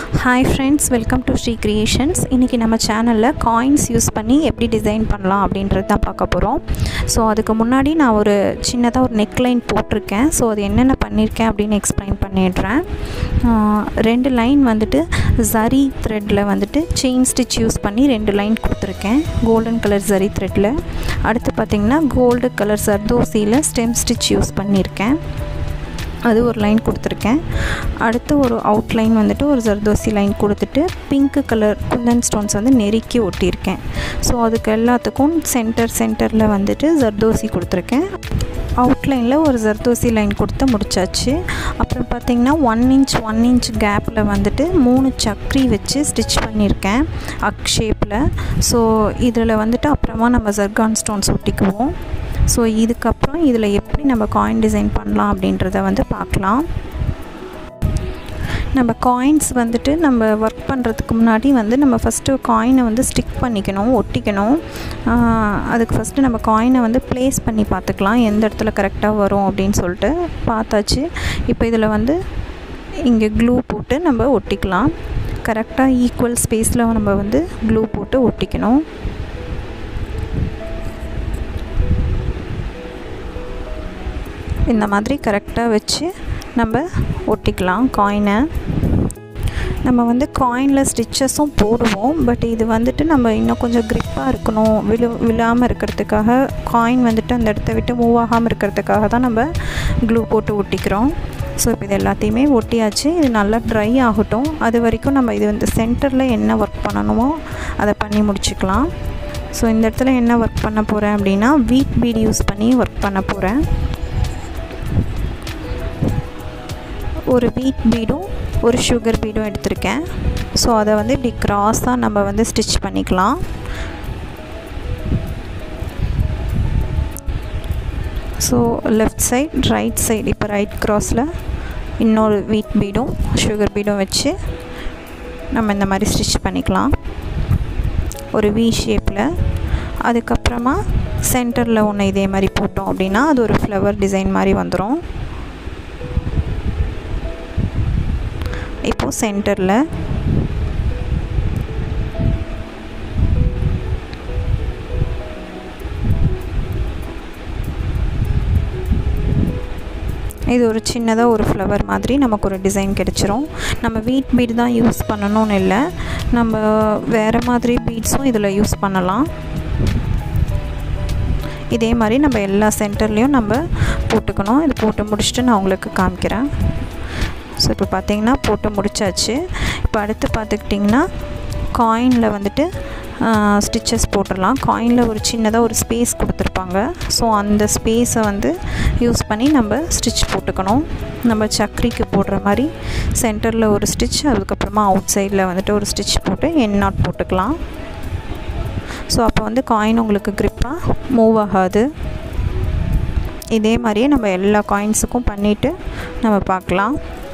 hi friends welcome to Sri creations இன்றைக்கி நம்ம சேனலில் காயின்ஸ் யூஸ் பண்ணி எப்படி டிசைன் பண்ணலாம் அப்படின்றது தான் பார்க்க போகிறோம் ஸோ அதுக்கு முன்னாடி நான் ஒரு சின்னதாக ஒரு நெக்லைன் போட்டிருக்கேன் ஸோ அது என்னென்ன பண்ணியிருக்கேன் அப்படின்னு எக்ஸ்பிளைன் பண்ணிடுறேன் ஆஹ் ரெண்டு லைன் வந்துட்டு ஜரி த்ரெட்டில் வந்துட்டு செயின் ஸ்டிச் யூஸ் பண்ணி ரெண்டு லைன் கொடுத்துருக்கேன் கோல்டன் கலர் ஜரி த்ரெட்டில் அடுத்து பார்த்திங்கன்னா கோல்டு கலர் சர்தோசியில் ஸ்டெம் ஸ்டிச் யூஸ் பண்ணியிருக்கேன் அது ஒரு லைன் கொடுத்துருக்கேன் அடுத்து ஒரு அவுட்லைன் வந்துட்டு ஒரு ஜர்தோசி லைன் கொடுத்துட்டு பிங்க் கலர் குந்தன் ஸ்டோன்ஸ் வந்து நெருக்கி ஒட்டியிருக்கேன் ஸோ அதுக்கு எல்லாத்துக்கும் சென்டர் சென்டரில் வந்துட்டு ஜர்தோசி கொடுத்துருக்கேன் அவுட்லைனில் ஒரு ஜர்தோசி லைன் கொடுத்து முடிச்சாச்சு அப்புறம் பார்த்திங்கன்னா ஒன் இன்ச் ஒன் இன்ச் கேப்பில் வந்துட்டு மூணு சக்கரி வச்சு ஸ்டிச் பண்ணியிருக்கேன் அக் ஷேப்பில் ஸோ இதில் வந்துட்டு அப்புறமா நம்ம ஜர்கான் ஸ்டோன்ஸ் ஒட்டிக்குவோம் ஸோ இதுக்கப்புறம் இதில் எப்படி நம்ம காயின் டிசைன் பண்ணலாம் அப்படின்றத வந்து பார்க்கலாம் நம்ம காயின்ஸ் வந்துட்டு நம்ம ஒர்க் பண்ணுறதுக்கு முன்னாடி வந்து நம்ம ஃபஸ்ட்டு காயினை வந்து ஸ்டிக் பண்ணிக்கணும் ஒட்டிக்கணும் அதுக்கு ஃபஸ்ட்டு நம்ம காயினை வந்து ப்ளேஸ் பண்ணி பார்த்துக்கலாம் எந்த இடத்துல கரெக்டாக வரும் அப்படின்னு சொல்லிட்டு பார்த்தாச்சு இப்போ இதில் வந்து இங்கே க்ளூ போட்டு நம்ம ஒட்டிக்கலாம் கரெக்டாக ஈக்குவல் ஸ்பேஸில் நம்ம வந்து க்ளூ போட்டு ஒட்டிக்கணும் இந்த மாதிரி கரெக்டாக வச்சு நம்ம ஒட்டிக்கலாம் காயினை நம்ம வந்து காயினில் ஸ்டிச்சஸும் போடுவோம் பட் இது வந்துட்டு நம்ம இன்னும் கொஞ்சம் க்ரிப்பாக இருக்கணும் விழு விழாமல் இருக்கிறதுக்காக காயின் வந்துட்டு அந்த இடத்த விட்டு மூவ் ஆகாமல் இருக்கிறதுக்காக தான் நம்ம க்ளூ போட்டு ஒட்டிக்கிறோம் ஸோ இப்போ இது எல்லாத்தையுமே ஒட்டியாச்சு இது நல்லா ட்ரை ஆகட்டும் அது வரைக்கும் நம்ம இது வந்து சென்டரில் என்ன ஒர்க் பண்ணணுமோ அதை பண்ணி முடிச்சுக்கலாம் ஸோ இந்த இடத்துல என்ன ஒர்க் பண்ண போகிறேன் அப்படின்னா வீட் பீட் யூஸ் பண்ணி ஒர்க் பண்ண போகிறேன் ஒரு வீட் பீடும் ஒரு சுகர் பீடும் எடுத்திருக்கேன் ஸோ அதை வந்து இப்படி க்ராஸாக நம்ம வந்து ஸ்டிச் பண்ணிக்கலாம் so left side right side இப்போ ரைட் க்ராஸில் இன்னொரு வீட் பீடும் சுகர் பீடும் வச்சு நம்ம இந்த மாதிரி ஸ்டிச் பண்ணிக்கலாம் ஒரு வி ஷேப்பில் அதுக்கப்புறமா சென்டரில் ஒன்று இதே மாதிரி போட்டோம் அப்படின்னா அது ஒரு ஃப்ளவர் டிசைன் மாதிரி வந்துடும் இப்போது சென்டரில் இது ஒரு சின்னதாக ஒரு ஃப்ளவர் மாதிரி நமக்கு ஒரு டிசைன் கிடச்சிரும் நம்ம வீட் பீட் தான் யூஸ் பண்ணணும்னு இல்லை நம்ம வேறு மாதிரி பீட்ஸும் இதில் யூஸ் பண்ணலாம் இதே மாதிரி நம்ம எல்லா சென்டர்லேயும் நம்ம போட்டுக்கணும் இது போட்டு முடிச்சுட்டு நான் உங்களுக்கு காமிக்கிறேன் ஸோ இப்போ பார்த்தீங்கன்னா போட்டு முடிச்சாச்சு இப்போ அடுத்து பார்த்துக்கிட்டிங்கன்னா காயினில் வந்துட்டு ஸ்டிச்சஸ் போட்டுடலாம் காயினில் ஒரு சின்னதாக ஒரு ஸ்பேஸ் கொடுத்துருப்பாங்க ஸோ அந்த ஸ்பேஸை வந்து யூஸ் பண்ணி நம்ம ஸ்டிச் போட்டுக்கணும் நம்ம சக்கரிக்கு போடுற மாதிரி சென்டரில் ஒரு ஸ்டிச் அதுக்கப்புறமா அவுட் சைடில் வந்துட்டு ஒரு ஸ்டிச் போட்டு என் நாட் போட்டுக்கலாம் ஸோ அப்போ வந்து காயின் உங்களுக்கு க்ரிப்பாக மூவ் ஆகாது இதே மாதிரியே நம்ம எல்லா காயின்ஸுக்கும் பண்ணிவிட்டு நம்ம பார்க்கலாம்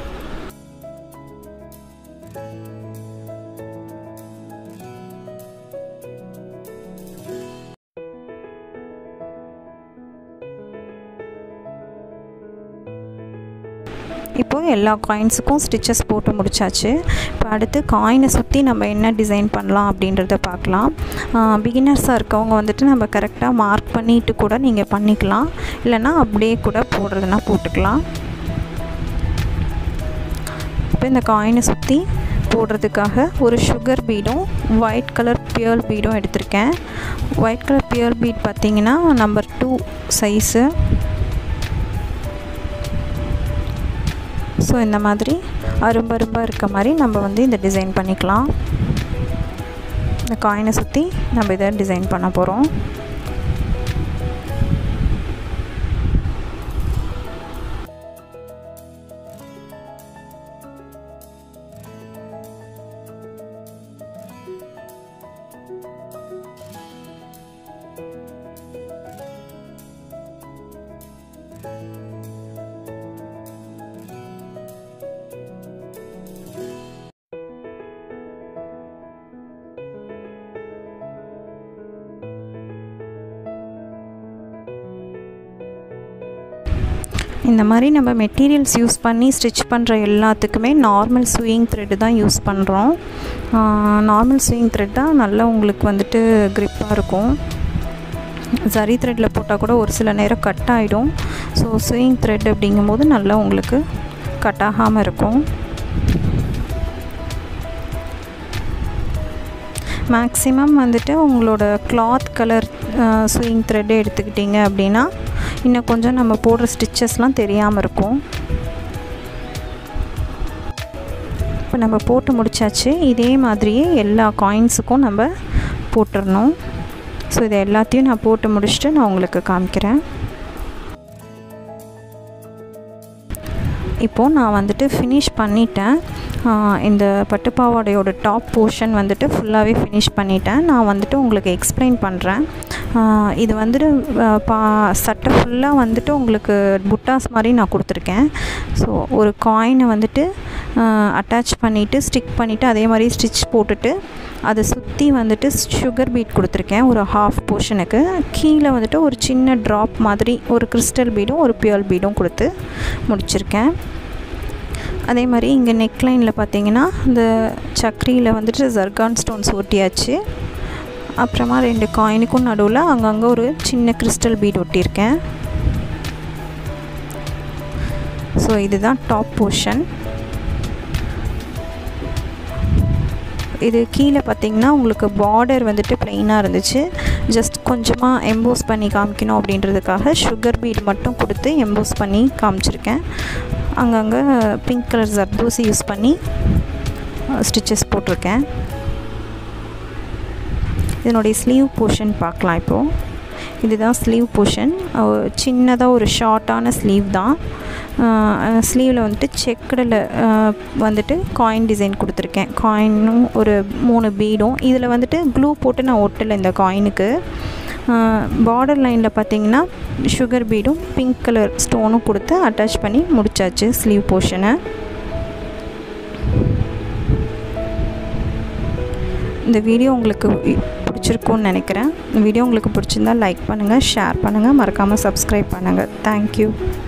இப்போது எல்லா காயின்ஸுக்கும் ஸ்டிச்சஸ் போட்டு முடிச்சாச்சு இப்போ அடுத்து காயினை சுற்றி நம்ம என்ன டிசைன் பண்ணலாம் அப்படின்றத பார்க்கலாம் பிகினர்ஸாக இருக்கவங்க வந்துட்டு நம்ம கரெக்டாக மார்க் பண்ணிட்டு கூட நீங்கள் பண்ணிக்கலாம் இல்லைனா அப்படியே கூட போடுறதுனா போட்டுக்கலாம் இப்போ இந்த காயினை சுற்றி போடுறதுக்காக ஒரு சுகர் பீடும் ஒயிட் கலர் பியர் பீடும் எடுத்திருக்கேன் ஒயிட் கலர் பியர் பீட் பார்த்திங்கன்னா நம்பர் டூ சைஸு ஸோ இந்த மாதிரி அரும்பரும்பாக இருக்க மாதிரி நம்ம வந்து இந்த டிசைன் பண்ணிக்கலாம் இந்த காயினை சுற்றி நம்ம இதை டிசைன் பண்ண போகிறோம் இந்த மாதிரி நம்ம மெட்டீரியல்ஸ் யூஸ் பண்ணி ஸ்டிச் பண்ணுற எல்லாத்துக்குமே நார்மல் ஸ்விங் த்ரெட்டு தான் யூஸ் பண்ணுறோம் நார்மல் ஸ்விங் த்ரெட் தான் நல்லா உங்களுக்கு வந்துட்டு க்ரிப்பாக இருக்கும் ஜரி த்ரெட்டில் போட்டால் கூட ஒரு சில நேரம் கட் ஆகிடும் ஸோ ஸ்விங் த்ரெட் அப்படிங்கும்போது நல்லா உங்களுக்கு கட் ஆகாமல் இருக்கும் மேக்ஸிமம் வந்துட்டு உங்களோட கிளாத் கலர் ஸ்விங் த்ரெட்டு எடுத்துக்கிட்டிங்க அப்படின்னா இன்னும் கொஞ்சம் நம்ம போடுற ஸ்டிச்சஸ்லாம் தெரியாமல் இருக்கும் இப்போ நம்ம போட்டு முடித்தாச்சு இதே மாதிரியே எல்லா காயின்ஸுக்கும் நம்ம போட்டுடணும் ஸோ இதை எல்லாத்தையும் நான் போட்டு முடிச்சுட்டு நான் உங்களுக்கு காமிக்கிறேன் இப்போது நான் வந்துட்டு ஃபினிஷ் பண்ணிட்டேன் இந்த பட்டுப்பாவாடையோட டாப் போர்ஷன் வந்துட்டு ஃபுல்லாகவே ஃபினிஷ் பண்ணிட்டேன் நான் வந்துட்டு உங்களுக்கு எக்ஸ்பிளைன் பண்ணுறேன் இது வந்துட்டு பா சட்டை ஃபுல்லாக வந்துட்டு உங்களுக்கு புட்டாஸ் மாதிரி நான் கொடுத்துருக்கேன் ஸோ ஒரு காயினை வந்துட்டு அட்டாச் பண்ணிவிட்டு ஸ்டிக் பண்ணிவிட்டு அதே மாதிரி ஸ்டிச் போட்டுட்டு அதை சுற்றி வந்துட்டு சுகர் பீட் கொடுத்துருக்கேன் ஒரு ஹாஃப் போர்ஷனுக்கு கீழே வந்துட்டு ஒரு சின்ன ட்ராப் மாதிரி ஒரு கிறிஸ்டல் பீடும் ஒரு பியூர் பீடும் கொடுத்து முடிச்சிருக்கேன் அதே மாதிரி இங்கே நெக்லைனில் பார்த்தீங்கன்னா இந்த சக்கரியில் வந்துட்டு ஜர்கான் ஸ்டோன்ஸ் ஒட்டியாச்சு அப்புறமா ரெண்டு காயினுக்கும் நடுவில் அங்கங்கே ஒரு சின்ன கிறிஸ்டல் பீட் ஒட்டியிருக்கேன் ஸோ இதுதான் டாப் போர்ஷன் இது கீழே பார்த்திங்கன்னா உங்களுக்கு பார்டர் வந்துட்டு ப்ளைனாக இருந்துச்சு ஜஸ்ட் கொஞ்சமாக எம்போஸ் பண்ணி காமிக்கணும் அப்படின்றதுக்காக சுகர் பீட் மட்டும் கொடுத்து எம்போஸ் பண்ணி காமிச்சிருக்கேன் அங்கங்கே பிங்க் கலர் ஜர்தூசி யூஸ் பண்ணி ஸ்டிச்சஸ் போட்டிருக்கேன் இதனுடைய ஸ்லீவ் போர்ஷன் பார்க்கலாம் இப்போது இதுதான் ஸ்லீவ் போர்ஷன் சின்னதாக ஒரு ஷார்ட்டான ஸ்லீவ் தான் ஸ்லீவில் வந்துட்டு செக்கடில் வந்துட்டு காயின் டிசைன் கொடுத்துருக்கேன் காயினும் ஒரு மூணு பீடும் இதில் வந்துட்டு க்ளூ போட்டு நான் ஒட்டலை இந்த காயினுக்கு பார்டர் லைனில் பார்த்தீங்கன்னா சுகர் பீடும் பிங்க் கலர் ஸ்டோனும் கொடுத்து அட்டாச் பண்ணி முடிச்சாச்சு ஸ்லீவ் போர்ஷனை இந்த வீடியோ உங்களுக்கு பிடிச்சிருக்கும்னு நினைக்கிறேன் இந்த வீடியோ உங்களுக்கு பிடிச்சிருந்தா லைக் பண்ணுங்கள் ஷேர் பண்ணுங்கள் மறக்காமல் சப்ஸ்கிரைப் பண்ணுங்கள் தேங்க்யூ